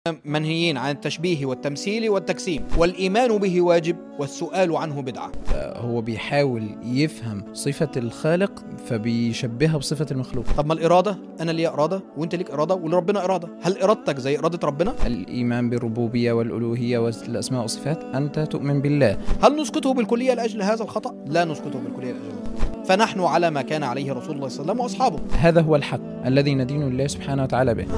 منهيين عن التشبيه والتمثيل والتجسيم والإيمان به واجب والسؤال عنه بدعة هو بيحاول يفهم صفة الخالق فبيشبهها بصفة المخلوق طب ما الإرادة أنا ليا إرادة وأنت ليك إرادة ولربنا إرادة هل إرادتك زي إرادة ربنا الإيمان بالربوبية والألوهية والأسماء والصفات أنت تؤمن بالله هل نسقطه بالكلية لأجل هذا الخطأ لا نسقطه بالكلية لأجل هذا الخطأ فنحن على ما كان عليه رسول الله صلى الله عليه وسلم وأصحابه هذا هو الحق الذي ندين الله سبحانه وتعالى به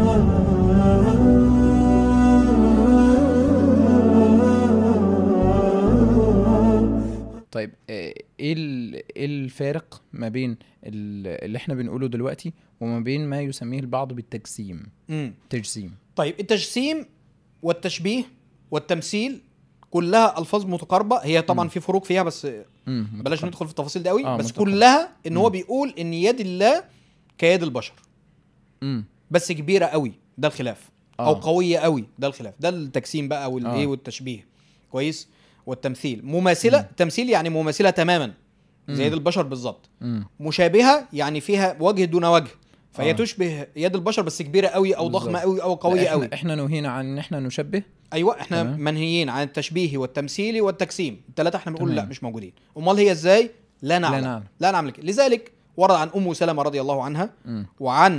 طيب آه، ايه ال- إيه الفارق ما بين ال- اللي احنا بنقوله دلوقتي وما بين ما يسميه البعض بالتجسيم مم. تجسيم طيب التجسيم والتشبيه والتمثيل كلها الفاظ متقاربه هي طبعا مم. في فروق فيها بس مم، بلاش متقبل. ندخل في التفاصيل دي قوي آه، بس متقبل. كلها ان هو مم. بيقول ان يد الله كيد البشر مم. بس كبيره قوي ده الخلاف او آه. قويه قوي ده الخلاف ده التجسيم بقى والايه آه. والتشبيه كويس والتمثيل مماثله مم. تمثيل يعني مماثله تماما زي مم. يد البشر بالظبط مم. مشابهه يعني فيها وجه دون وجه فهي آه. تشبه يد البشر بس كبيره قوي او ضخمه بالظبط. قوي او قويه لا، قوي احنا, احنا نهينا عن ان احنا نشبه ايوه احنا تمام. منهيين عن التشبيه والتمثيل والتجسيم الثلاثه احنا بنقول لا تمام. مش موجودين امال هي ازاي لا نعلم نعلم. لا نعلم لك. لذلك ورد عن ام سلمة رضي الله عنها مم. وعن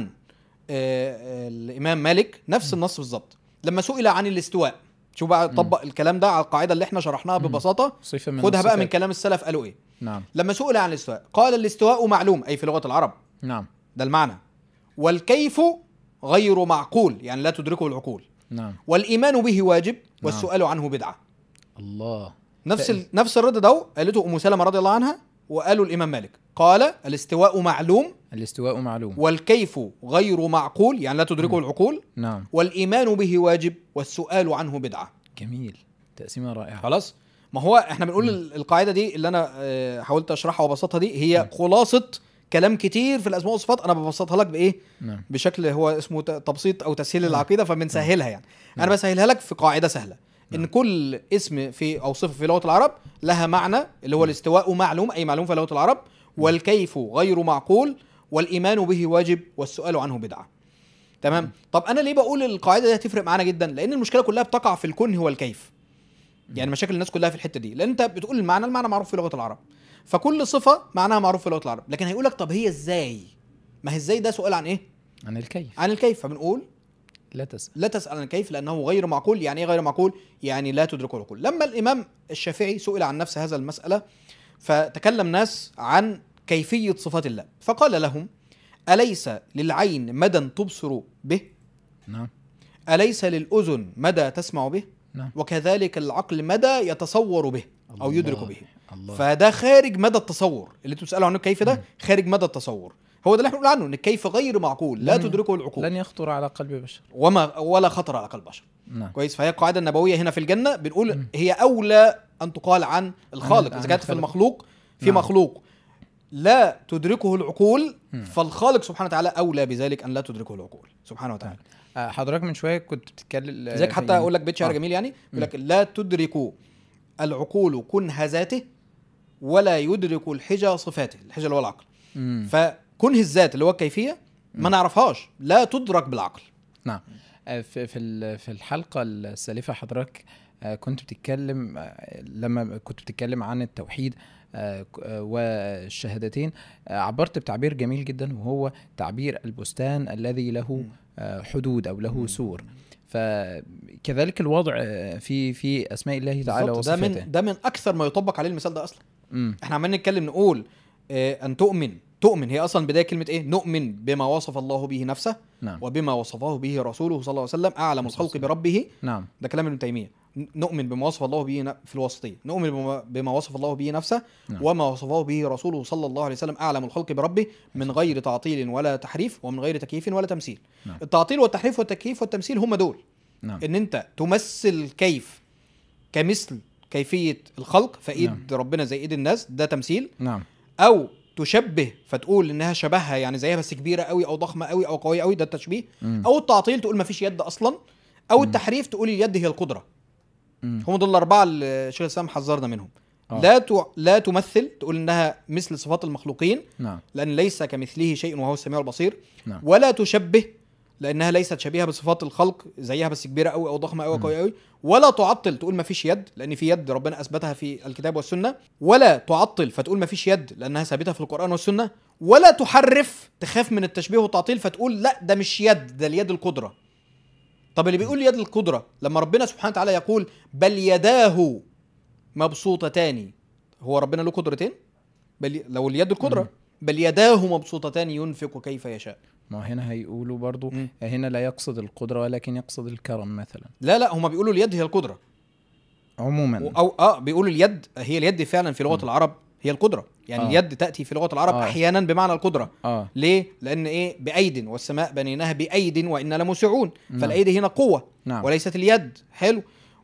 آه، آه، الامام مالك نفس النص بالظبط لما سئل عن الاستواء شوف بقى طبق الكلام ده على القاعده اللي احنا شرحناها مم. ببساطه صفة من خدها بقى من الصفات. كلام السلف قالوا ايه نعم لما سئل عن الاستواء قال الاستواء معلوم اي في لغه العرب نعم ده المعنى والكيف غير معقول يعني لا تدركه العقول نعم والايمان به واجب والسؤال عنه بدعه الله نفس فإن- ال... نفس الرد ده قالته ام سلمة رضي الله عنها وقالوا الامام مالك قال الاستواء معلوم الاستواء معلوم والكيف غير معقول يعني لا تدركه العقول نعم والايمان به واجب والسؤال عنه بدعه جميل تقسيمة رائعة خلاص ما هو احنا بنقول ال- القاعده دي اللي انا آه، حاولت اشرحها وابسطها دي هي خلاصه كلام كتير في الاسماء والصفات انا ببسطها لك بايه نعم بشكل هو اسمه ت- تبسيط او تسهيل نعم. العقيده فبنسهلها يعني انا نعم. بسهلها لك في قاعده سهله ان نعم. كل اسم في او صفه في لغه العرب لها معنى اللي هو الاستواء معلوم اي معلوم في لغه العرب والكيف غير معقول والايمان به واجب والسؤال عنه بدعه تمام طب انا ليه بقول القاعده دي هتفرق معانا جدا لان المشكله كلها بتقع في الكنه والكيف يعني مشاكل الناس كلها في الحته دي لان انت بتقول المعنى المعنى معروف في لغه العرب فكل صفه معناها معروف في لغه العرب لكن هيقول لك طب هي ازاي ما هي ازاي ده سؤال عن ايه عن الكيف عن الكيف فبنقول لا تسأل لا تسأل عن الكيف لأنه غير معقول يعني إيه غير معقول يعني لا تدركه العقول لما الإمام الشافعي سئل عن نفس هذا المسألة فتكلم ناس عن كيفية صفات الله فقال لهم أليس للعين مدى تبصر به نعم أليس للأذن مدى تسمع به نعم وكذلك العقل مدى يتصور به أو الله. يدرك به الله فده خارج مدى التصور اللي انتوا بتسالوا عنه كيف مم. ده خارج مدى التصور هو ده اللي احنا بنقول عنه ان الكيف غير معقول لا لن- تدركه العقول لن يخطر على قلب بشر وما ولا خطر على قلب بشر نعم كويس فهي القاعده النبويه هنا في الجنه بنقول مم. هي اولى ان تقال عن الخالق عن اذا كانت في الخالق. المخلوق في نعم. مخلوق لا تدركه العقول مم. فالخالق سبحانه وتعالى اولى بذلك ان لا تدركه العقول سبحانه وتعالى آه، حضرتك من شوية كنت بتتكلم لذلك حتى اقول لك بيت شعر آه. جميل يعني يقول لك لا تدرك العقول كنه ذاته ولا يدرك الحجى صفاته الحجى اللي هو العقل مم. فكنه الذات اللي هو الكيفيه ما نعرفهاش لا تدرك بالعقل نعم آه، في في ال- في الحلقة السالفة حضرتك آه، كنت بتتكلم آه، لما كنت بتتكلم عن التوحيد آه، ك- آه، والشهادتين آه، عبرت بتعبير جميل جدا وهو تعبير البستان الذي له مم. آه، حدود او له سور فكذلك الوضع آه، في في اسماء الله تعالى بالظبط. ده وصفاته من ده من اكثر ما يطبق عليه المثال ده اصلا مم. احنا عمالين نتكلم نقول آه، ان تؤمن تؤمن هي اصلا بدايه كلمه ايه نؤمن بما وصف الله به نفسه نعم وبما وصفه به رسوله صلى الله عليه وسلم اعلم الخلق بربه نعم ده كلام ابن تيميه ن- نؤمن بما وصف الله به ن- في الوسطيه نؤمن بما, بما وصف الله به نفسه نعم. وما وصفه به رسوله صلى الله عليه وسلم اعلم الخلق بربه من غير تعطيل ولا تحريف ومن غير تكييف ولا تمثيل نعم. التعطيل والتحريف والتكييف والتمثيل هم دول نعم ان انت تمثل كيف كمثل كيفيه الخلق فايد نعم. ربنا زي ايد الناس ده تمثيل نعم او تشبه فتقول انها شبهها يعني زيها بس كبيره قوي او ضخمه قوي او قويه قوي ده التشبيه مم. او التعطيل تقول ما فيش يد اصلا او مم. التحريف تقول اليد هي القدره مم. هم دول الاربعه اللي شيخ الاسلام حذرنا منهم آه. لا ت... لا تمثل تقول انها مثل صفات المخلوقين نعم لان ليس كمثله شيء وهو السميع البصير نعم ولا تشبه لانها ليست شبيهه بصفات الخلق زيها بس كبيره قوي او ضخمه قوي مم. قوي قوي ولا تعطل تقول ما فيش يد لان في يد ربنا اثبتها في الكتاب والسنه ولا تعطل فتقول ما فيش يد لانها ثابته في القران والسنه ولا تحرف تخاف من التشبيه والتعطيل فتقول لا ده مش يد ده اليد القدره طب اللي بيقول يد القدره لما ربنا سبحانه وتعالى يقول بل يداه مبسوطتان هو ربنا له قدرتين بل لو اليد القدره مم. بل يداه مبسوطتان ينفق كيف يشاء ما هنا هيقولوا برضو مم. هنا لا يقصد القدرة ولكن يقصد الكرم مثلا لا لا هما بيقولوا اليد هي القدره عموما او اه بيقولوا اليد هي اليد فعلا في لغه مم. العرب هي القدره يعني آه. اليد تاتي في لغه العرب آه. احيانا بمعنى القدره اه ليه لان ايه بايد والسماء بنيناها بايد وانا لموسعون نعم. فالايد هنا قوه نعم وليست اليد حلو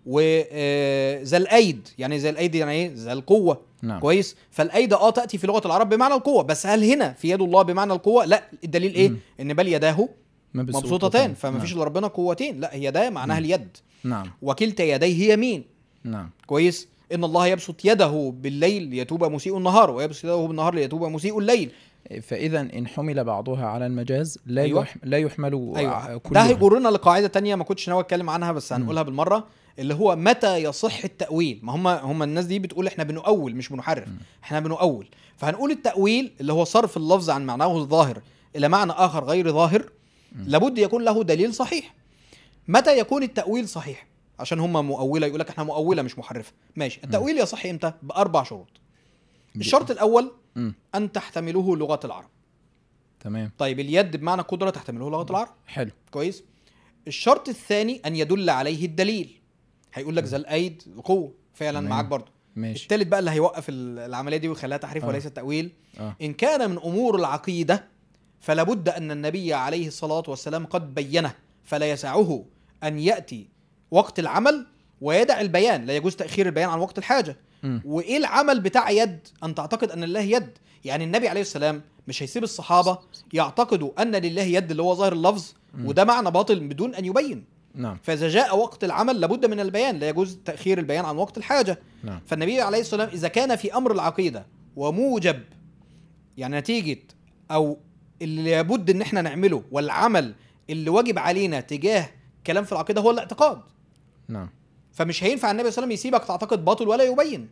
وذا الايد يعني زي الايد يعني ايه ذا القوه نعم كويس فالايد اه تاتي في لغه العرب بمعنى القوه بس هل هنا في يد الله بمعنى القوه لا الدليل ايه مم. ان بل يداه مبسوطتان. مبسوطتان فما فيش نعم. الا ربنا قوتين لا هي ده معناها مم. اليد نعم وكلتا يديه يمين نعم كويس ان الله يبسط يده بالليل ليتوب مسيء النهار ويبسط يده بالنهار ليتوب مسيء الليل فاذا ان حمل بعضها على المجاز لا أيوة. يح... لا يحمل ايوه ع- ده كلها. هيجرنا لقاعده تانية ما كنتش ناوي اتكلم عنها بس هنقولها بالمره اللي هو متى يصح التاويل ما هم هم الناس دي بتقول احنا بنؤول مش بنحرف مم. احنا بنؤول فهنقول التاويل اللي هو صرف اللفظ عن معناه الظاهر الى معنى اخر غير ظاهر مم. لابد يكون له دليل صحيح متى يكون التاويل صحيح عشان هم مؤوله يقول لك احنا مؤوله مش محرفه ماشي التاويل يصح امتى باربع شروط الشرط الاول مم. ان تحتمله لغه العرب تمام طيب اليد بمعنى قدره تحتمله لغه العرب حلو كويس الشرط الثاني ان يدل عليه الدليل هيقول لك ذا الايد قوه فعلا تمام. معاك برضه ماشي الثالث بقى اللي هيوقف ال- العمليه دي ويخليها تحريف آه. وليس تاويل اه ان كان من امور العقيده فلا بد ان النبي عليه الصلاه والسلام قد بينه فلا يسعه ان ياتي وقت العمل ويدع البيان لا يجوز تاخير البيان عن وقت الحاجه مم. وايه العمل بتاع يد ان تعتقد ان لله يد يعني النبي عليه السلام مش هيسيب الصحابه يعتقدوا ان لله يد اللي هو ظاهر اللفظ مم. وده معنى باطل بدون ان يبين نعم فاذا جاء وقت العمل لابد من البيان لا يجوز تاخير البيان عن وقت الحاجه نعم فالنبي عليه الصلاه والسلام اذا كان في امر العقيده وموجب يعني نتيجه او اللي لابد ان احنا نعمله والعمل اللي واجب علينا تجاه كلام في العقيده هو الاعتقاد نعم فمش هينفع النبي صلى الله عليه وسلم يسيبك تعتقد باطل ولا يبين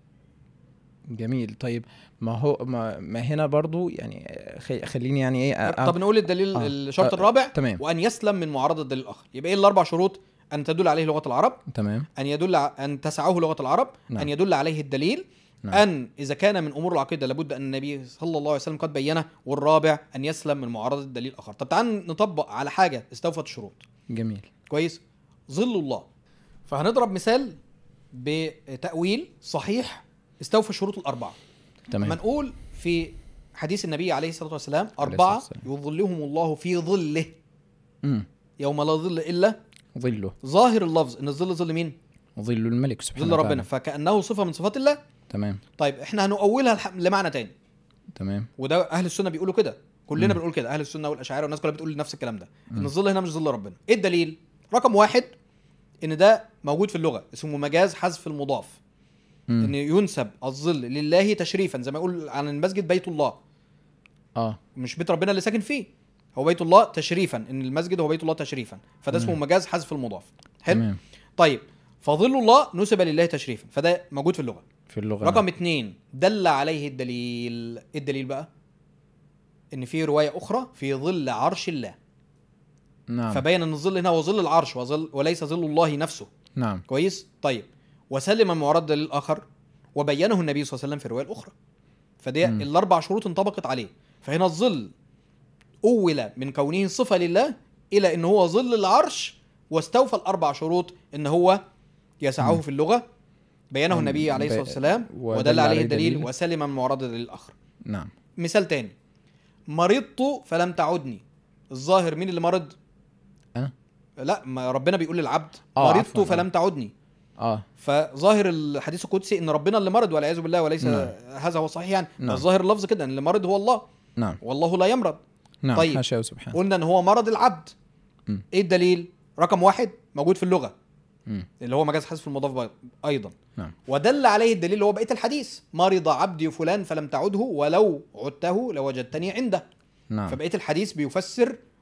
جميل طيب ما هو ما, ما هنا برضو يعني خي... خليني يعني ايه أ- طب نقول الدليل آه. الشرط آه، الرابع تمام وان يسلم من معارضه الدليل الاخر يبقى ايه الاربع شروط ان تدل عليه لغه العرب تمام ان يدل ع- ان تسعه لغه العرب نعم. ان يدل عليه الدليل نعم. ان اذا كان من امور العقيده لابد ان النبي صلى الله عليه وسلم قد بينه والرابع ان يسلم من معارضه الدليل الاخر طب تعال نطبق على حاجه استوفت الشروط جميل كويس ظل الله فهنضرب مثال بتاويل صحيح استوفى الشروط الاربعه لما تمام نقول في حديث النبي عليه الصلاه والسلام الصلاة اربعه والسلام. يظلهم الله في ظله امم يوم لا ظل الا ظله ظاهر اللفظ ان الظل ظل مين ظل الملك سبحانه ظل ربنا وتعالى. فكانه صفه من صفات الله تمام طيب احنا هنؤولها الح- لمعنى تاني تمام وده اهل السنه بيقولوا كده كلنا مم. بنقول كده اهل السنه والاشاعره والناس كلها بتقول نفس الكلام ده ان مم. الظل هنا مش ظل ربنا ايه الدليل رقم واحد ان ده موجود في اللغه اسمه مجاز حذف المضاف مم. ان ينسب الظل لله تشريفا زي ما يقول عن المسجد بيت الله اه مش بيت ربنا اللي ساكن فيه هو بيت الله تشريفا ان المسجد هو بيت الله تشريفا فده اسمه مم. مجاز حذف المضاف حلو تمام طيب فظل الله نسب لله تشريفا فده موجود في اللغه في اللغه رقم اتنين دل عليه الدليل ايه الدليل بقى ان في روايه اخرى في ظل عرش الله نعم فبين ان الظل هنا هو ظل العرش وظل وليس ظل الله نفسه نعم كويس طيب وسلم المعرض دليل الاخر وبينه النبي صلى الله عليه وسلم في الروايه الاخرى فدي مم. الاربع شروط انطبقت عليه فهنا الظل اول من كونه صفه لله الى ان هو ظل العرش واستوفى الاربع شروط ان هو يسعه مم. في اللغه بينه مم. النبي عليه الصلاه ب- والسلام ودل ودل عليه عليه الدليل دليل. وسلم من معرض الدليل الاخر نعم مثال تاني مرضت فلم تعدني الظاهر مين اللي مرض أنا؟ لا ما ربنا بيقول للعبد آه، مرضت عفواً، آه. فلم تعدني اه فظاهر الحديث القدسي ان ربنا اللي مرض والعياذ بالله وليس نعم. هذا هو الصحيح يعني نعم. الظاهر اللفظ كده ان اللي مرض هو الله نعم والله لا يمرض نعم طيب. حاشا سبحانه قلنا ان هو مرض العبد مم. ايه الدليل رقم واحد موجود في اللغه مم. اللي هو مجاز حذف المضاف بي- ايضا نعم ودل عليه الدليل اللي هو بقيه الحديث مرض عبدي فلان فلم تعده ولو عدته لوجدتني عنده نعم فبقيه الحديث بيفسر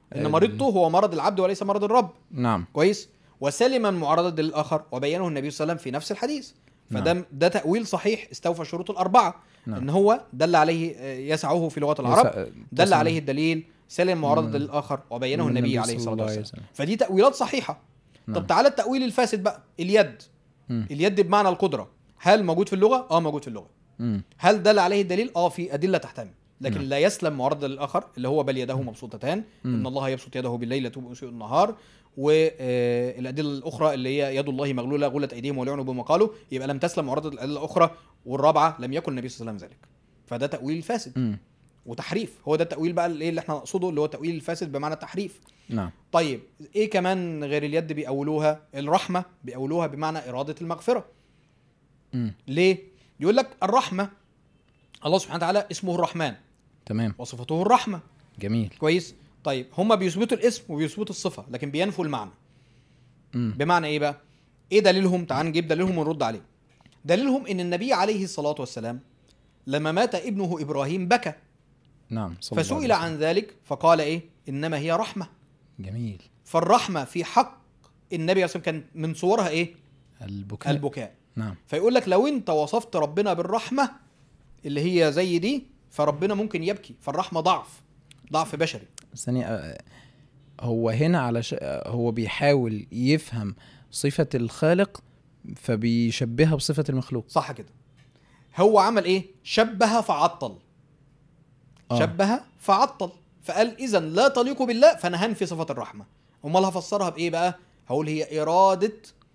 ان ال- مريضته هو مرض العبد وليس مرض الرب نعم كويس وسلم من معارضه للاخر وبينه النبي صلى الله عليه وسلم في نفس الحديث فده ده تاويل صحيح استوفى الشروط الاربعه نعم. ان هو دل عليه آه، يسعه في لغه العرب يس- دل تصل- عليه الدليل سلم معارضه مم. للاخر وبينه من النبي النبي عليه صلى الصلاه الله عليه والسلام وسلم. فدي تاويلات صحيحه نعم. طب تعالى التاويل الفاسد بقى اليد مم. اليد بمعنى القدره هل موجود في اللغه اه موجود في اللغه مم. هل دل عليه الدليل اه في ادله تحتمل لكن نعم. لا يسلم معارضه للاخر اللي هو بل يداه مبسوطتان مم. ان الله يبسط يده بالليل تبسط النهار والادله الاخرى اللي هي يد الله مغلوله غلت ايديهم ولعنوا بما قالوا يبقى لم تسلم معارضه الادله الاخرى والرابعه لم يكن النبي صلى الله عليه وسلم ذلك فده تاويل فاسد مم. وتحريف هو ده التاويل بقى اللي اللي احنا نقصده اللي هو التاويل الفاسد بمعنى التحريف نعم طيب ايه كمان غير اليد بيأولوها الرحمه بيأولوها بمعنى اراده المغفره مم. ليه يقول لك الرحمه الله سبحانه وتعالى اسمه الرحمن تمام وصفته الرحمه جميل كويس طيب هما بيثبتوا الاسم وبيثبتوا الصفه لكن بينفوا المعنى مم. بمعنى ايه بقى ايه دليلهم تعال نجيب دليلهم ونرد عليه دليلهم ان النبي عليه الصلاه والسلام لما مات ابنه ابراهيم بكى نعم صلى الله فسئل عليه عن ذلك فقال ايه انما هي رحمه وسلم. جميل فالرحمه في حق النبي عليه الصلاه والسلام كان من صورها ايه البكاء البكاء نعم فيقول لك لو انت وصفت ربنا بالرحمه اللي هي زي دي فربنا ممكن يبكي فالرحمه ضعف ضعف بشري ثانية آه، هو هنا على ش... آه، هو بيحاول يفهم صفة الخالق فبيشبهها بصفة المخلوق صح كده هو عمل ايه شبه فعطل آه. شبه فعطل فقال اذا لا تليق بالله فانا هنفي صفه الرحمه امال هفسرها بايه بقى هقول هي اراده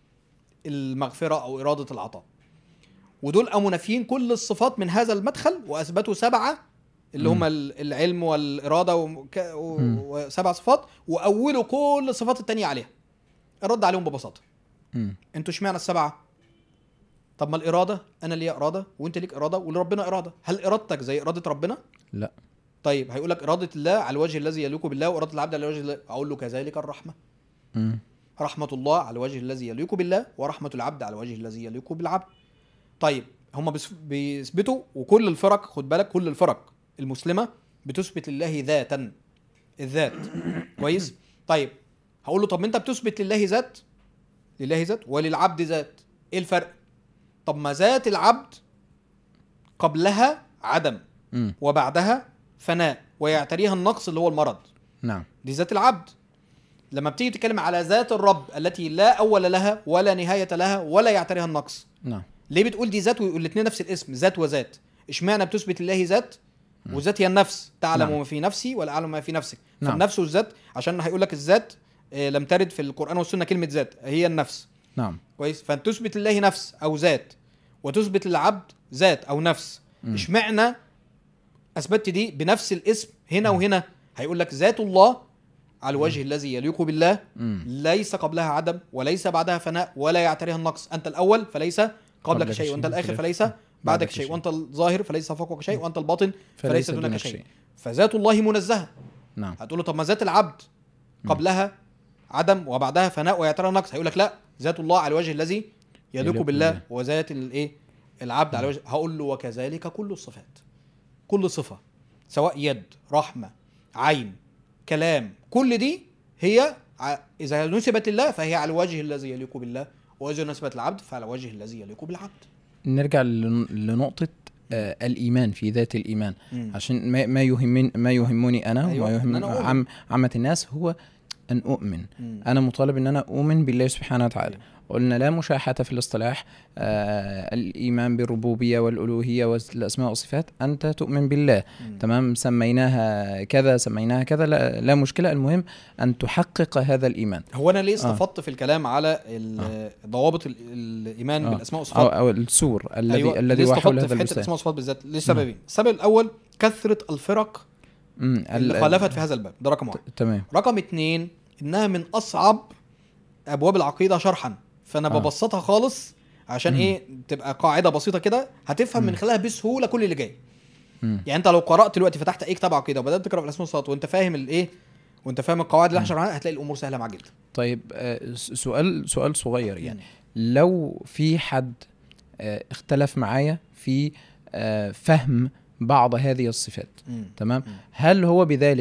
المغفره او اراده العطاء ودول قاموا نافيين كل الصفات من هذا المدخل واثبتوا سبعه اللي مم. هم ال- العلم والاراده وك- و- مم. وسبع صفات واولوا كل الصفات التانية عليها الرد عليهم ببساطه مم. انتوا اشمعنى السبعه طب ما الاراده انا ليا اراده وانت ليك اراده ولربنا اراده هل ارادتك زي اراده ربنا لا طيب هيقول لك اراده الله على الوجه الذي يليق بالله واراده العبد على الوجه الذي اقول له كذلك الرحمه مم. رحمه الله على الوجه الذي يليق بالله ورحمه العبد على الوجه الذي يليق بالعبد طيب هم بيس- بيثبتوا وكل الفرق خد بالك كل الفرق المسلمه بتثبت لله ذاتا الذات كويس طيب هقول له طب ما انت بتثبت لله ذات لله ذات وللعبد ذات ايه الفرق طب ما ذات العبد قبلها عدم مم. وبعدها فناء ويعتريها النقص اللي هو المرض نعم دي ذات العبد لما بتيجي تتكلم على ذات الرب التي لا اول لها ولا نهايه لها ولا يعتريها النقص نعم ليه بتقول دي ذات والاثنين نفس الاسم ذات وذات اشمعنى بتثبت لله ذات وذات هي النفس تعلم نعم. ما في نفسي ولا اعلم ما في نفسك نعم. فالنفس والذات عشان هيقول لك الذات آه، لم ترد في القران والسنه كلمه ذات هي النفس نعم كويس فانت تثبت لله نفس او ذات وتثبت للعبد ذات او نفس مم. اشمعنى اثبتت دي بنفس الاسم هنا وهنا هيقول لك ذات الله على الوجه الذي يليق بالله مم. ليس قبلها عدم وليس بعدها فناء ولا يعتريها النقص انت الاول فليس قبلك قبلك شيء شيء وانت الاخر وفي فليس الآخر بعدك بعدك شيء شيء. وانت الظاهر فليس فوقك شيء وانت الباطن فليس فليس دونك دونك شيء شيء. فذات الله منزهه نعم هتقول له طب ما ذات العبد قبلها عدم وبعدها فناء ويعترى النقص هيقول لك لا ذات الله على الوجه الذي يليق يليق بالله بالله. وذات الايه العبد على وجه هقول له وكذلك كل الصفات كل صفه سواء يد رحمه عين كلام كل دي هي ع- اذا نسبت لله فهي على الوجه الذي يليق بالله واذا نسبت للعبد فعلى الوجه الذي يليق بالعبد نرجع لن- لنقطة آه الإيمان في ذات الإيمان مم. عشان ما ما يهمني ما يهمني أنا أيوة، وما إن يهم أنا أؤمن. عم عامة الناس هو أن أؤمن مم. أنا مطالب أن أنا أؤمن بالله سبحانه وتعالى قلنا لا مشاحة في الاصطلاح آه الإيمان بالربوبية والألوهية والأسماء والصفات أنت تؤمن بالله مم. تمام سميناها كذا سميناها كذا لا, لا مشكلة المهم أن تحقق هذا الإيمان هو انا ليه استفدت في الكلام على ال- ضوابط ال- الايمان آه. بالاسماء أو, والصفات أو السور الذي أيوة. الذي ليه هو حول استفدت هذا في حته البستان الاسماء والصفات بالذات لسببين السبب الاول كثره الفرق مم، اللي ال- خالفت في هذا الباب ده رقم واحد تمام رقم اتنين انها من اصعب ابواب العقيده شرحا فانا آه. ببسطها خالص عشان مم. ايه تبقى قاعده بسيطه كده هتفهم من مم. خلالها بسهوله كل اللي جاي مم. يعني انت لو قرات دلوقتي فتحت اي كتاب عقيده وبدات تقرا في الاسماء والصفات وانت فاهم الايه وانت فاهم القواعد اللي احنا شرحناها هتلاقي الامور سهله معاك جدا طيب آه، س- سؤال سؤال صغير يعني يعني لو في حد آه، اختلف معايا في آه، فهم بعض هذه الصفات مم. تمام مم. هل هو بذلك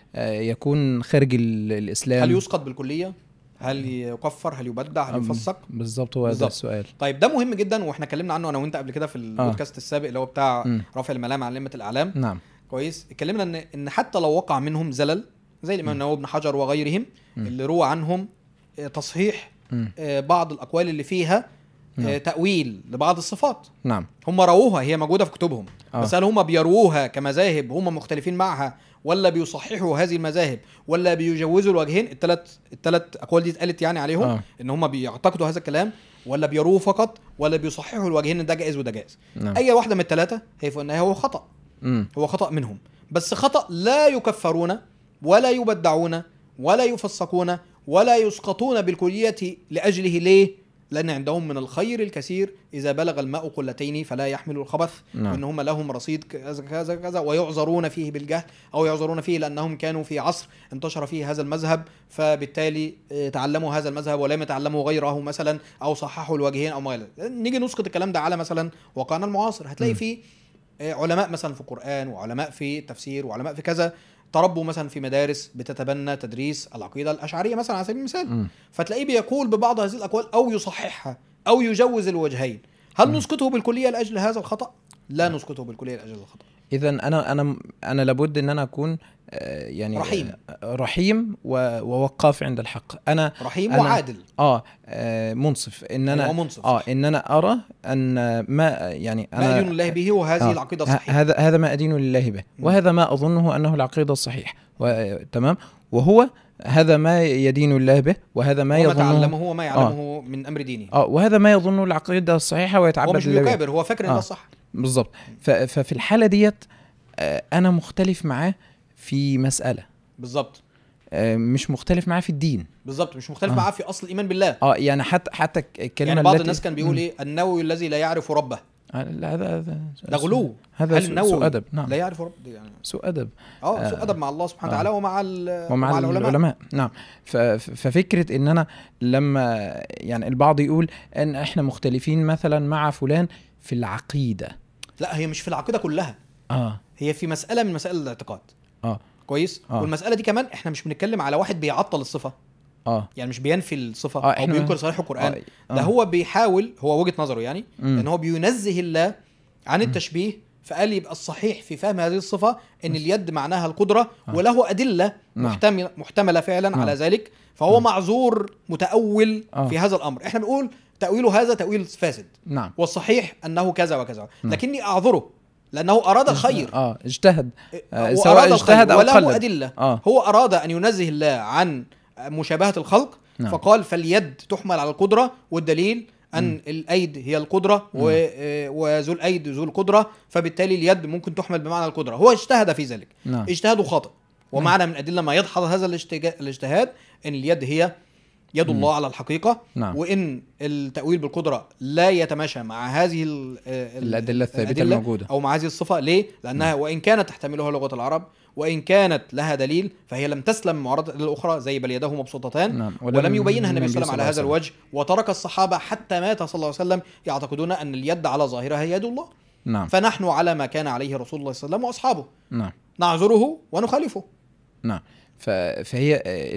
آه، يكون خارج ال- الاسلام هل يسقط بالكليه هل يكفر هل يبدع هل أم. يفسق بالظبط هو ده بالظبط. السؤال طيب ده مهم جدا واحنا اتكلمنا عنه انا وانت قبل كده في البودكاست السابق اللي هو بتاع مم. رفع الملام عن ائمه الاعلام نعم كويس اتكلمنا ان ان حتى لو وقع منهم زلل زي الامام النووي بن حجر وغيرهم مم. اللي روى عنهم آه، تصحيح مم. آه، بعض الاقوال اللي فيها آه، نعم. تاويل لبعض الصفات نعم هم رووها هي موجوده في كتبهم آه. بس هل هم بيرووها كمذاهب هم مختلفين معها ولا بيصححوا هذه المذاهب ولا بيجوزوا الوجهين الثلاث الثلاث اقوال دي اتقالت يعني عليهم آه. ان هم بيعتقدوا هذا الكلام ولا بيروه فقط ولا بيصححوا الوجهين ان ده جائز وده جائز نعم اي واحده من الثلاثه هي في النهايه هو خطا مم. هو خطا منهم بس خطا لا يكفرون ولا يبدعون ولا يفسقون ولا يسقطون بالكليه لاجله ليه لان عندهم من الخير الكثير اذا بلغ الماء قلتين فلا يحمل الخبث نعم. وان هم لهم رصيد كذا كذا كذا ويعذرون فيه بالجهل او يعذرون فيه لانهم كانوا في عصر انتشر فيه هذا المذهب فبالتالي آه، تعلموا هذا المذهب ولم يتعلموا غيره مثلا او صححوا الوجهين او ما الى ذلك. نيجي نسقط الكلام ده على مثلا واقعنا المعاصر هتلاقي م. فيه آه، علماء مثلا في القرآن وعلماء في التفسير وعلماء في كذا تربوا مثلا في مدارس بتتبنى تدريس العقيدة الأشعرية مثلا على سبيل المثال مم. فتلاقيه بيقول ببعض هذه الأقوال أو يصححها أو يجوز الوجهين هل نسقطه بالكلية لأجل هذا الخطأ؟ لا نسقطه بالكلية لأجل الخطأ اذا انا انا انا لابد ان انا اكون آه، يعني رحيم. آه، رحيم و- ووقاف عند الحق انا رحيم أنا- وعادل اه آه، منصف ان انا هو منصف اه ان انا ارى ان ما يعني انا ما أدين الله به وهذه آه، العقيدة ه- الصحيحة هذا هذا ما ادين لله به مم. وهذا ما اظنه انه العقيده الصحيح و- تمام وهو هذا ما يدين الله به وهذا ما وما يظنه تعلمه وما يعلمه من أمر دينه اه وهذا ما يظنه العقيده الصحيحه هو ويتعبد مش لله بها. بيكابر هو فاكر إن آه. ده الصح بالظبط ف- ففي الحاله ديت آه، انا مختلف معاه في مساله بالظبط آه، مش مختلف معاه في الدين بالظبط مش مختلف آه. معاه في أصل الإيمان بالله اه يعني حتى حتى الكلمه يعني بعض التي- الناس كان بيقول مم. إيه النووي الذي لا يعرف ربه آه، لا هذا هذا ده غلو هذا هل سوء, النووي سوء ادب نعم لا يعرف رب يعني سوء ادب اه سوء آه. ادب مع الله سبحانه آه. وتعالى ومع ال- ومع, ومع العلماء. العلماء نعم ف- ف- ففكره ان انا لما يعني البعض يقول ان احنا مختلفين مثلا مع فلان في العقيده لا هي مش في العقيده كلها اه هي في مساله من مسائل الاعتقاد اه كويس آه. والمساله دي كمان احنا مش بنتكلم على واحد بيعطل الصفه اه يعني مش بينفي الصفه آه، او إحنا- بينكر صحيح القران آه. ده هو بيحاول هو وجهه نظره يعني مم. ان هو بينزه الله عن التشبيه فقال يبقى الصحيح في فهم هذه الصفه ان اليد معناها القدره آه. وله ادله نعم. محتمله محتمله فعلا نعم. على ذلك فهو معذور متاول آه. في هذا الامر احنا بنقول تاويله هذا تاويل فاسد نعم والصحيح انه كذا وكذا نعم. لكني اعذره لانه اراد الخير اه اجتهد آه، سواء واراد اجتهد الخير أو قلد. وله ادله اه هو اراد ان ينزه الله عن مشابهه الخلق نعم. فقال فاليد تحمل على القدره والدليل ان الايد هي القدره و- آه، وذو الايد ذو القدره فبالتالي اليد ممكن تحمل بمعنى القدره هو اجتهد في ذلك نعم اجتهاده خاطئ ومعنى من ادله ما يدحض هذا الاجتجا- الاجتهاد ان اليد هي يد الله على الحقيقه نعم وان التاويل بالقدره لا يتماشى مع هذه ال- ال- الادله الثابته الأدلة الموجوده او مع هذه الصفه ليه لانها وان كانت تحتملها لغه العرب وان كانت لها دليل فهي لم تسلم معارضه الاخرى زي بل يده مبسوطتان نعم ولم يبينها النبي صلى الله عليه وسلم على هذا وسلم. الوجه وترك الصحابه حتى مات صلى الله عليه وسلم يعتقدون ان اليد على ظاهرها هي يد الله نعم فنحن على ما كان عليه رسول الله صلى الله عليه وسلم واصحابه نعم نعذره ونخالفه نعم ف- فهي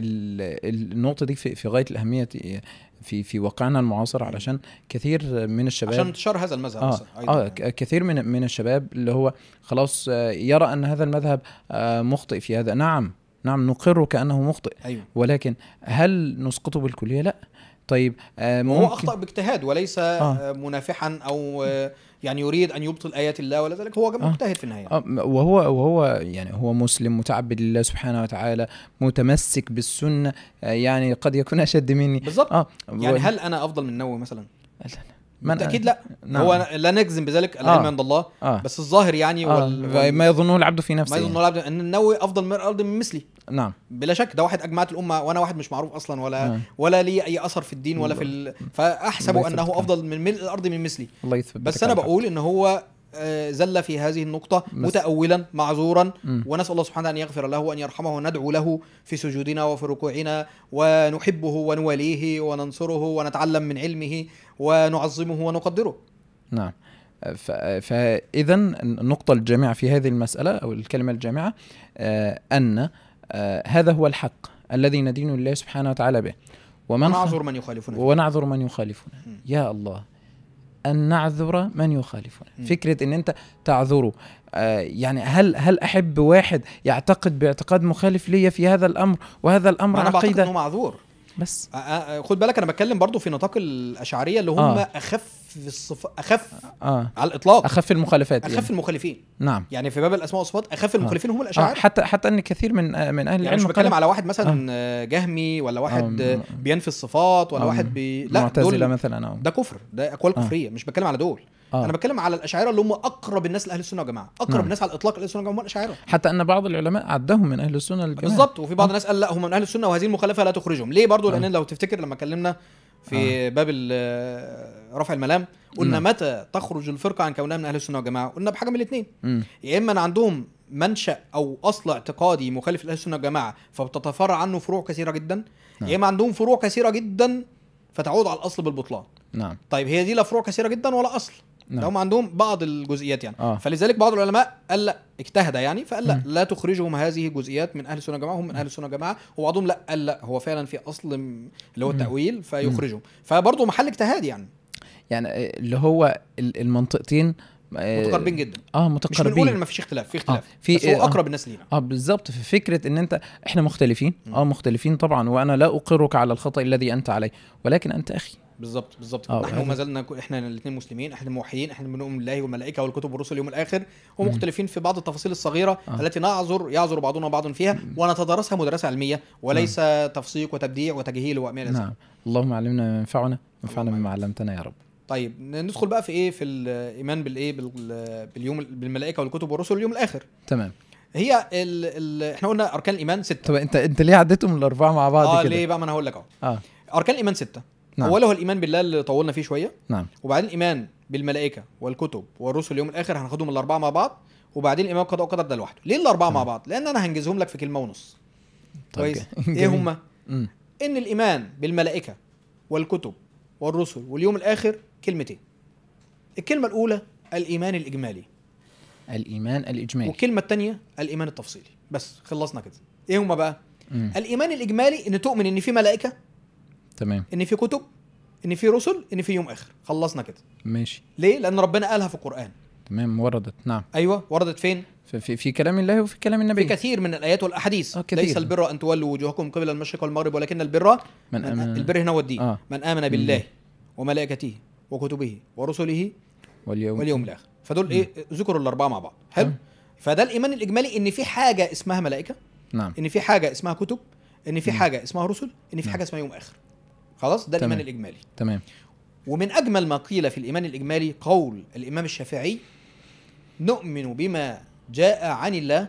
ال- النقطة دي في في غاية الأهمية في في واقعنا المعاصر علشان كثير من الشباب عشان انتشار هذا المذهب اه أصلاً أيضاً اه يعني. ك- كثير من من الشباب اللي هو خلاص آه، يرى ان هذا المذهب آه، مخطئ في هذا نعم نعم نقر كانه مخطئ ايوه ولكن هل نسقطه بالكليه لا طيب آه، وهو ممكن اخطا باجتهاد وليس آه. آه. منافحا او آه، يعني يريد ان يبطل ايات الله ولا ذلك هو مجتهد في النهايه آه، وهو وهو يعني هو مسلم متعبد لله سبحانه وتعالى متمسك بالسنه آه، يعني قد يكون اشد مني بالظبط اه يعني هل انا افضل من النووي مثلا من بالتاكيد لا نعم. هو لا نجزم بذلك العلم آه. عند الله اه بس الظاهر يعني آه. وال... وال... ما يظنه العبد في ما نفسه يظن يعني. العبد ان النووي افضل من الارض من مثلي نعم بلا شك ده واحد اجمعت الامه وانا واحد مش معروف اصلا ولا آه. ولا لي اي اثر في الدين ولا في ال... فاحسب الله انه يثبتك. افضل من ملء الارض من مثلي الله يثبت بس انا بقول ان هو آه، زل في هذه النقطة متأولا معذورا مم. ونسأل الله سبحانه أن يغفر له وأن يرحمه وندعو له في سجودنا وفي ركوعنا ونحبه ونواليه وننصره ونتعلم من علمه ونعظمه ونقدره نعم ف- فاذا النقطه الجامعه في هذه المساله او الكلمه الجامعه آه، ان آه هذا هو الحق الذي ندين الله سبحانه وتعالى به ومن خ- ونعذر من يخالفون فيه. ونعذر من يخالفنا مم. يا الله أن نعذر من يخالفنا مم. فكرة أن أنت تعذره آه يعني هل هل أحب واحد يعتقد باعتقاد مخالف لي في هذا الأمر وهذا الأمر ما انا بعتقد عقيدة انه معذور بس آه، آه، خد بالك انا بتكلم برضو في نطاق الاشعريه اللي هم آه. اخف الصف اخف آه على الاطلاق أخف المخالفات اخف يعني. المخالفين نعم يعني في باب الاسماء والصفات اخف المخالفين هم آه الاشاعره حتى حتى ان كثير من آه من اهل يعني مش العلم بتكلم قال على واحد مثلا آه. جهمي ولا واحد آه، آه. بينفي الصفات ولا آه، واحد بي لا معتزله دول مثلا او ده كفر ده اقوال آه. كفريه مش بتكلم على دول آه. انا بتكلم على الاشاعره اللي هم اقرب الناس لاهل السنه والجماعه اقرب نعم. الناس على الاطلاق لاهل السنه والجماعه هم الاشاعره حتى ان بعض العلماء عدهم من اهل السنه الجماعه بالظبط وفي بعض آه. الناس قال لا هم من اهل السنه وهذه المخالفه لا تخرجهم ليه برضو آه. لان لو تفتكر لما اتكلمنا في باب ال- رفع الملام قلنا نعم. متى تخرج الفرقه عن كونها من اهل السنه والجماعه قلنا بحاجه من الاثنين مم. يا اما أن عندهم منشا او اصل اعتقادي مخالف لاهل السنه والجماعه فبتتفرع عنه فروع كثيره جدا نعم. يا اما عندهم فروع كثيره جدا فتعود على الاصل بالبطلان نعم طيب هي دي لا فروع كثيره جدا ولا اصل نعم. ده هم عندهم بعض الجزئيات يعني آه. فلذلك بعض العلماء قال لا اجتهد يعني فقال لا مم. لا تخرجهم هذه جزئيات من اهل السنه والجماعه هم من اهل السنه والجماعه وبعضهم لا قال لا هو فعلا في اصل م- اللي هو مم. التاويل فيخرجهم فبرضه محل اجتهاد يعني يعني آه، اللي هو ال- المنطقتين آه، متقاربين جدا اه مش متقاربين بنقول ان ما فيش اختلاف في اختلاف في- بس هو آه. اقرب الناس لينا اه بالظبط في فكره ان انت احنا مختلفين مم. اه مختلفين طبعا وانا لا اقرك على الخطا الذي انت عليه ولكن انت اخي بالظبط بالظبط آه، نحن هذا- ما زلنا ك- احنا الاثنين مسلمين احنا موحدين احنا بنؤمن بالله والملائكه والكتب والرسل واليوم الاخر مم. ومختلفين في بعض التفاصيل الصغيره آه. التي نعذر يعذر بعضنا بعضا فيها ونتدارسها مدرسه علميه وليس تفسيق وتبديع وتجهيل وامير الأسماء. نعم اللهم علمنا ما ينفعنا وانفعنا اللهم بما علمتنا يا رب طيب ندخل بقى في ايه في الايمان بالايه بال- باليوم بالملائكه والكتب والرسل واليوم الاخر تمام هي ال ال احنا قلنا اركان الايمان سته طب انت انت ليه عديتهم الاربعه مع بعض اه كده ليه بقى ما انا هقول لك اهو اه اركان الايمان سته نعم. اوله هو الايمان بالله اللي طولنا فيه شويه نعم وبعدين الايمان بالملائكه والكتب والرسل اليوم الاخر هناخدهم الاربعه مع بعض وبعدين الايمان بالقضاء والقدر ده لوحده ليه الاربعه مع تمام. بعض لان انا هنجزهم لك في كلمه ونص طيب كويس جميل. ايه هما مم. ان الايمان بالملائكه والكتب والرسل واليوم الاخر كلمتين الكلمه الاولى الايمان الاجمالي الايمان الاجمالي والكلمه الثانيه الايمان التفصيلي بس خلصنا كده ايه هما بقى مم. الايمان الاجمالي ان تؤمن ان في ملائكه تمام ان في كتب ان في رسل ان في يوم اخر خلصنا كده ماشي ليه لان ربنا قالها في القران تمام وردت نعم ايوه وردت فين في, في, في كلام الله وفي كلام النبي في كثير من الايات والاحاديث آه، كثير. ليس البر ان تولوا وجوهكم قبل المشرق والمغرب ولكن البر من من آمن البر هنا والدين آه. من امن بالله وملائكته وكتبه ورسله واليوم واليوم الاخر فدول ايه ذكروا الاربعه مع بعض حلو آه. فده الايمان الاجمالي ان في حاجه اسمها ملائكه نعم ان في حاجه اسمها كتب ان في مم. حاجه اسمها رسل ان في نعم. حاجه اسمها يوم اخر خلاص ده الايمان تمام. الاجمالي تمام ومن اجمل ما قيل في الايمان الاجمالي قول الامام الشافعي نؤمن بما جاء عن الله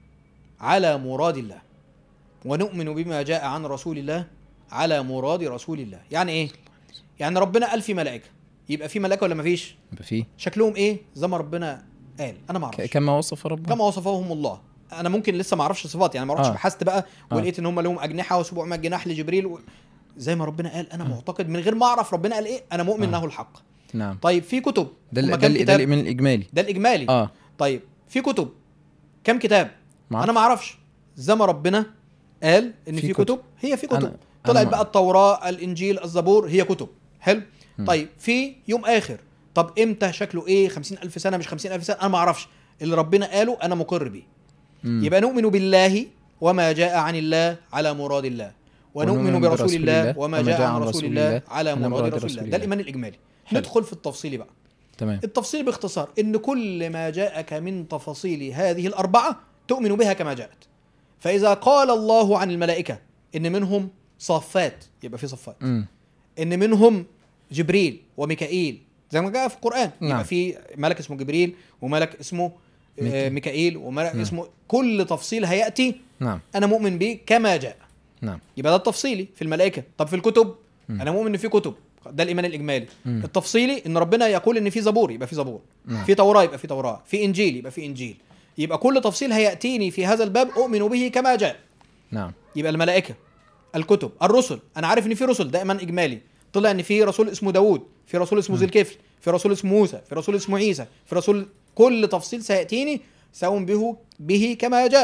على مراد الله ونؤمن بما جاء عن رسول الله على مراد رسول الله يعني ايه يعني ربنا قال في ملائكه يبقى في ملائكه ولا ما فيش يبقى في شكلهم ايه زي ما ربنا قال انا ما ك- اعرفش كما وصف ربنا كما وصفهم الله انا ممكن لسه ما اعرفش صفات يعني ما رحتش آه. بحثت بقى آه. ولقيت ان هم لهم اجنحه و700 جناح لجبريل و... زي ما ربنا قال انا معتقد من غير ما اعرف ربنا قال ايه انا مؤمن آه. انه الحق نعم طيب في كتب ده هم ال- ده, كام ال- ده كتاب الايمان الاجمالي ده الاجمالي اه طيب في كتب كم كتاب معرفش. انا ما اعرفش زي ما ربنا قال ان في في, كتب. كتب. هي في كتب أنا- طلعت أنا- بقى التوراه الانجيل الزبور هي كتب حلو مم. طيب في يوم اخر طب امتى شكله ايه خمسين ألف سنة مش خمسين ألف سنة أنا ما أعرفش اللي ربنا قاله أنا مقر بيه مم. يبقى نؤمن بالله وما جاء عن الله على مراد الله ونؤمن برسول الله وما جاء عن رسول الله على مراد رسول الله ده الإيمان الإجمالي حلو. ندخل في التفصيل بقى تمام التفصيل باختصار ان كل ما جاءك من تفاصيل هذه الاربعه تؤمن بها كما جاءت فاذا قال الله عن الملائكه ان منهم صافات يبقى في صفات مم. ان منهم جبريل وميكائيل زي ما جاء في القران نعم. يبقى في ملك اسمه جبريل وملك اسمه آه، ميكا- ميكائيل وملك نعم. اسمه كل تفصيل هياتي نعم انا مؤمن به كما جاء نعم يبقى ده التفصيلي في الملائكه طب في الكتب مم. انا مؤمن ان في كتب ده الايمان الاجمالي مم. التفصيلي ان ربنا يقول ان في زبور يبقى في زبور نعم. في توراه يبقى في توراه في انجيل يبقى في انجيل يبقى كل تفصيل هياتيني في هذا الباب اؤمن به كما جاء نعم يبقى الملائكه الكتب الرسل انا عارف ان في رسل ده ايمان اجمالي طلع ان في رسول اسمه داوود في رسول اسمه ذي الكفل في رسول اسمه موسى في رسول اسمه عيسى في رسول كل تفصيل سياتيني سأؤمن به به كما جاء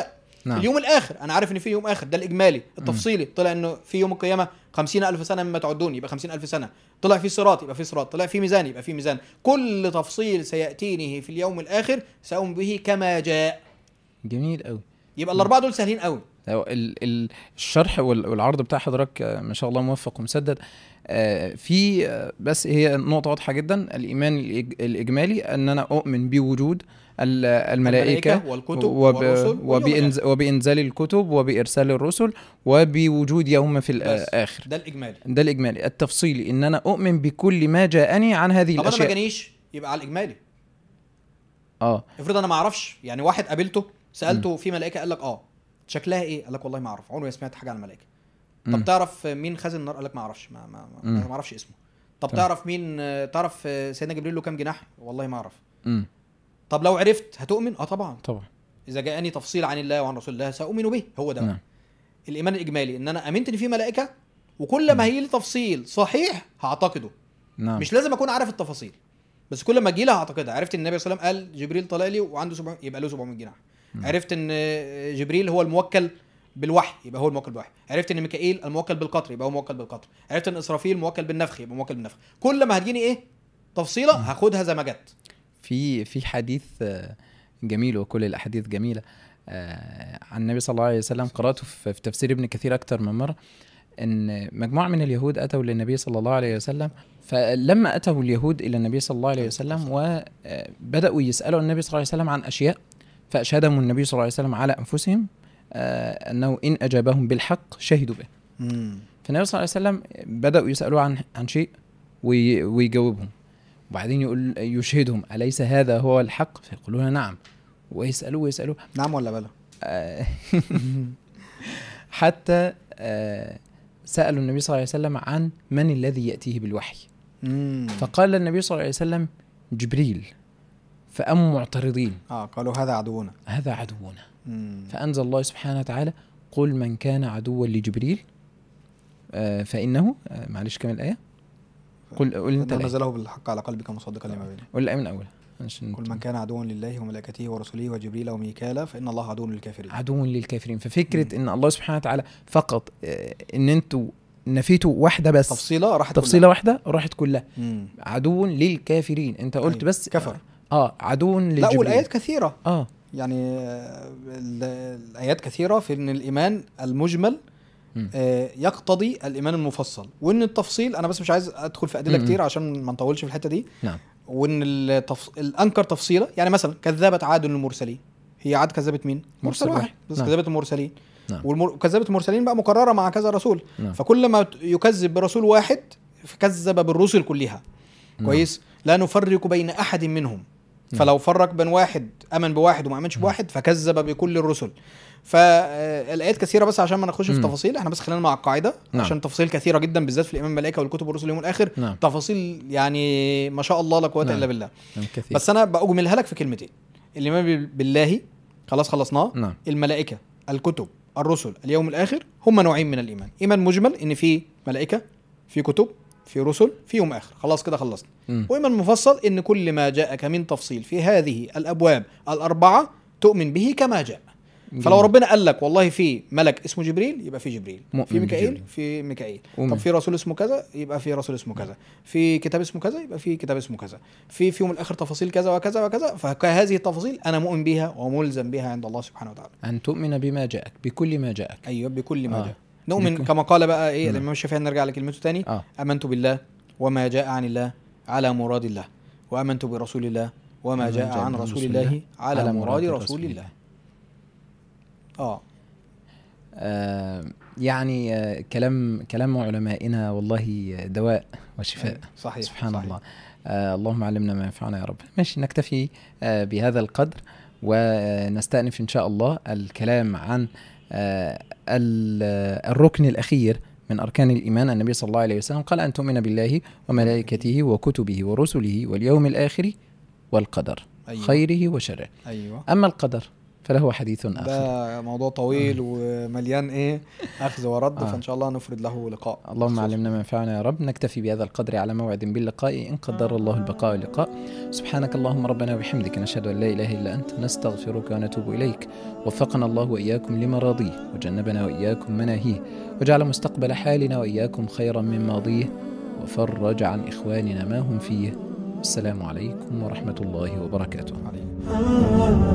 نعم. اليوم الاخر انا عارف ان في يوم اخر ده الاجمالي التفصيلي طلع انه في يوم القيامه خمسين ألف سنة مما تعدون يبقى خمسين ألف سنة طلع في صراط يبقى في صراط طلع في ميزان يبقى في ميزان كل تفصيل سيأتيني في اليوم الآخر سأقوم به كما جاء جميل قوي يبقى الأربعة دول سهلين قوي هو ال- ال- الشرح وال- والعرض بتاع حضرتك آه، ما شاء الله موفق ومسدد آه، في آه، بس هي نقطة واضحة جدا الإيمان الإج- الإجمالي أن أنا أؤمن بوجود ال- الملائكة الملائكة والكتب وب والرسل واليوم وبإنز وبإنزال الكتب وبإرسال الرسل وبوجود يوم في بس. الآخر ده الإجمالي ده الإجمالي التفصيلي إن أنا أؤمن بكل ما جاءني عن هذه طب أنا ما الأشياء جانيش يبقى على الإجمالي آه افرض أنا ما أعرفش يعني واحد قابلته سألته في ملائكة قال لك أه شكلها إيه؟ قال لك والله ما أعرف عمري ما سمعت حاجة عن الملائكة مم. طب تعرف مين خازن النار؟ قال لك ما أعرفش ما ما ما, مم. ما أعرفش اسمه طب تمام. تعرف مين تعرف سيدنا جبريل له كام جناح؟ والله ما أعرف امم طب لو عرفت هتؤمن؟ اه طبعا طبعا اذا جاءني تفصيل عن الله وعن رسول الله ساؤمن به هو ده نعم نعم. الايمان الاجمالي ان انا امنت ان في ملائكه وكل ما هيجي لي تفصيل صحيح هعتقده نعم مش لازم اكون عارف التفاصيل بس كل ما تجي لي هعتقدها عرفت ان النبي صلى الله عليه وسلم قال جبريل طلع لي وعنده 700 يبقى له 700 جناح عرفت ان جبريل هو الموكل بالوحي يبقى هو الموكل بالوحي عرفت ان ميكائيل الموكل بالقطر يبقى هو موكل بالقطر عرفت ان اسرافيل موكل بالنفخ يبقى موكل بالنفخ كل ما هتجيني ايه تفصيله هاخدها زي ما جت في في حديث آه، جميل وكل الاحاديث جميله آه، عن النبي صلى الله عليه وسلم قراته في في تفسير ابن كثير اكثر من مره ان مجموعه من اليهود اتوا للنبي صلى الله عليه وسلم فلما اتوا اليهود الى النبي صلى الله عليه وسلم وبداوا يسالوا النبي صلى الله عليه وسلم عن اشياء فاشهدهم النبي صلى الله عليه وسلم على انفسهم آه، انه ان اجابهم بالحق شهدوا به فالنبي صلى الله عليه وسلم بداوا يسالوه عن عن شيء وي- ويجاوبهم وبعدين يقول يشهدهم اليس هذا هو الحق فيقولون نعم ويسالوه ويسالوه نعم ولا بلى آه، حتى آه، سالوا النبي صلى الله عليه وسلم عن من الذي ياتيه بالوحي فقال النبي صلى الله عليه وسلم جبريل فأم معترضين اه قالوا هذا عدونا هذا عدونا فأنزل الله سبحانه وتعالى قل من كان عدوا لجبريل آه، فإنه آه، معلش كمان الآية قل قل أنت إنه الآية نزله بالحق على قلبك مصدقا لما بينه قل الآية من أولها عشان كل من كان عدوا لله وملائكته ورسله وجبريل وميكال فإن الله عدو للكافرين عدو للكافرين ففكرة إن الله سبحانه وتعالى فقط آه، إن أنتوا نفيتوا واحدة بس تفصيلة راحت تفصيلة واحدة راحت كلها كلها. مم. عدو للكافرين أنت قلت أيوة. بس كفر. اه عدو لا للجبريل والآيات كثيرة اه يعني آه، ال- الآيات كثيرة في أن الإيمان المجمل مم. آه، يقتضي الإيمان المفصل وأن التفصيل أنا بس مش عايز أدخل في أدلة مم. كتير عشان ما نطولش في الحتة دي نعم وأن التف... الأنكر تفصيلة يعني مثلا كذبت عاد المرسلين هي عاد كذبت مين؟ مرسل مرسل واحد واحد. بس نعم. كذبت المرسلين نعم. والمر... وكذبت المرسلين بقى مكررة مع كذا رسول نعم. فكل ما ت- يكذب برسول واحد فكذب بالرسل كلها نعم. كويس لا نفرق بين احد منهم نعم. فلو فرق بين واحد امن بواحد وما امنش بواحد فكذب بكل الرسل فالايات كثيره بس عشان ما نخش في مم. تفاصيل احنا بس خلينا مع القاعده نعم. عشان تفاصيل كثيره جدا بالذات في الايمان بالملائكه والكتب والرسل اليوم الاخر نعم تفاصيل يعني ما شاء الله لا قوه نعم. الا بالله نعم كثير بس انا باجملها لك في كلمتين الايمان بال- بالله خلاص خلصناه نعم الملائكه الكتب الرسل اليوم الاخر هم نوعين من الايمان ايمان مجمل ان في ملائكه في كتب في رسل في يوم اخر خلاص كده خلصنا مم. وايمان مفصل ان كل ما جاءك من تفصيل في هذه الابواب الاربعه تؤمن به كما جاء فلو جميل. ربنا قال لك والله في ملك اسمه جبريل يبقى في جبريل مؤمن في ميكائيل بجبريل. في ميكائيل مؤمن. طب في رسول اسمه كذا يبقى في رسول اسمه كذا في كتاب اسمه كذا يبقى في كتاب اسمه كذا في في يوم الاخر تفاصيل كذا وكذا وكذا فهذه التفاصيل انا مؤمن بها وملزم بها عند الله سبحانه وتعالى أن تؤمن بما جاءك بكل ما جاءك ايوه بكل ما آه. جاء نؤمن بكل- كما قال بقى ايه نعم. الامام الشافعي نرجع لكلمته تاني اه امنت بالله وما جاء عن الله على مراد الله وامنت برسول الله وما جاء عن رسول الله على مراد رسول الله اه آه، يعني آه، كلام كلام علمائنا والله دواء وشفاء صحيح سبحان صحيح. الله آه اللهم علمنا ما ينفعنا يا رب ماشي نكتفي آه بهذا القدر ونستأنف إن شاء الله الكلام عن آه ال- آه، الركن الأخير من أركان الإيمان النبي صلى الله عليه وسلم قال أن تؤمن بالله وملائكته وكتبه ورسله واليوم الآخر والقدر أيوة. خيره وشره ايوه أما القدر فله حديث آخر ده موضوع طويل ومليان ايه اخذ ورد آه. فان شاء الله نفرد له لقاء اللهم مخصوص. علمنا ما ينفعنا يا رب نكتفي بهذا القدر على موعد باللقاء إن قدر الله البقاء واللقاء سبحانك اللهم ربنا وبحمدك نشهد أن لا إله إلا أنت نستغفرك ونتوب إليك وفقنا الله وإياكم لمراضيه وجنبنا وإياكم مناهيه وجعل مستقبل حالنا وإياكم خيرا من ماضيه وفرج عن إخواننا ما هم فيه السلام عليكم ورحمة الله وبركاته عليكم.